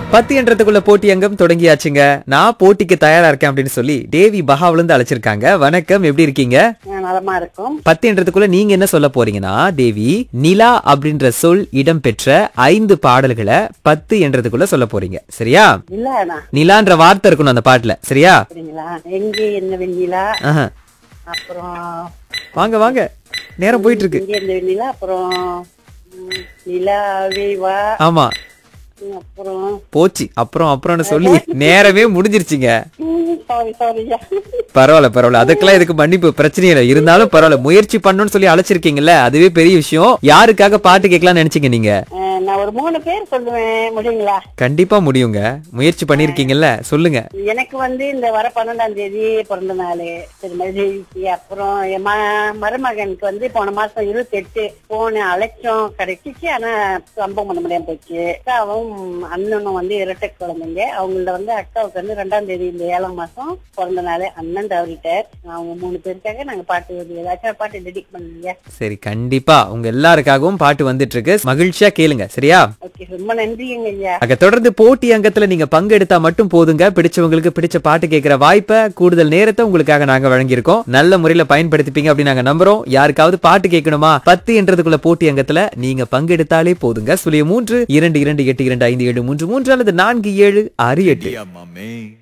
பத்து என்றதுக்குள்ள போட்டி அங்கம் தொடங்கியாச்சுங்க நான் போட்டிக்கு தயாரா இருக்கேன் அப்படின்னு சொல்லி தேவி பஹாவ்ல இருந்து அழைச்சிருக்காங்க வணக்கம் எப்படி இருக்கீங்க ஆஹ் நலமா இருக்கும் பத்து என்றதுக்குள்ள நீங்க என்ன சொல்ல போறீங்கன்னா தேவி நிலா அப்படின்ற சொல் இடம்பெற்ற ஐந்து பாடல்களை பத்து என்றதுக்குள்ள சொல்ல போறீங்க சரியா இல்லண்ணா நிலான்ற வார்த்தை இருக்கணும் அந்த பாட்டுல சரியா அப்படிங்களா எங்கே என்ன வெண்ணிலா ஆஹா. அப்புறம் வாங்க வாங்க நேரம் போயிட்டு இருக்கு எங்கே இந்த வெண்ணிலா அப்புறம் ம், நிலாவே வா ஆமா ம், அப்புறம் போச்சு அப்புறம் அப்புறம்னு சொல்லி நேரமே முடிஞ்சிருச்சுங்க சாரி சாரியா பரவாயில்ல பரவாயில்ல அதுக்கெல்லாம் இதுக்கு மன்னிப்பு பிரச்சனையே இல்லை இருந்தாலும் பரவாயில்ல முயற்சி பண்ணணும்னு சொல்லி அழைச்சிருக்கீங்கல்ல அதுவே பெரிய விஷயம் யாருக்காக பாட்டு கேட்கலாம்னு நினைச்சீங்க நீங்க நான் ஒரு மூணு பேர் சொல்லுவேன் முடியுங்களா கண்டிப்பா முடியுங்க முயற்சி பண்ணிருக்கீங்கல்ல சொல்லுங்க எனக்கு வந்து இந்த வர பன்னெண்டாம் தேதி பிறந்த நாள் திருமதி தேவிக்கு அப்புறம் என் ம- மருமகனுக்கு வந்து போன மாசம் இருபத்தி எட்டு போன அழைச்சோம் கிடைச்சிச்சு ஆனா சம்பவம் பண்ண முடியாம போச்சு அக்காவும் அண்ணனும் வந்து இரட்டை குழந்தைங்க அவங்கள வந்து அக்காவுக்கு வந்து ரெண்டாம் தேதி இந்த ஏழாம் மாசம் பிறந்த நாள் அண்ணன் தவறிட்டார் அவங்க மூணு பேருக்காக நாங்க பாட்டு வருது ஏதாச்சும் பாட்டு டெடிக் பண்ணுங்க சரி கண்டிப்பா உங்க எல்லாருக்காகவும் பாட்டு வந்துட்டு இருக்கு மகிழ்ச்சியா கேளுங்க சரியா ஓகே ரொம்ப நன்றிங்க ஐயா அங்க தொடர்ந்து போட்டி அங்கத்துல நீங்க பங்கெடுத்தா மட்டும் போதுங்க பிடிச்சவங்களுக்கு பிடிச்ச பாட்டு கேட்கிற வாய்ப்பை கூடுதல் நேரத்தை உங்களுக்காக நாங்க வழங்கியிருக்கோம் நல்ல முறையில பயன்படுத்திப்பீங்க அப்படின்னு நாங்க நம்புறோம் யாருக்காவது பாட்டு கேட்கணுமா பத்து என்றதுக்குள்ள போட்டி அங்கத்துல நீங்க பங்கெடுத்தாலே போதுங்க சுழிய மூன்று இரண்டு இரண்டு எட்டு இரண்டு ஐந்து ஏழு மூன்று மூன்று அல்லது நான்கு ஏழு ஆறு எட்டு Yeah, my man.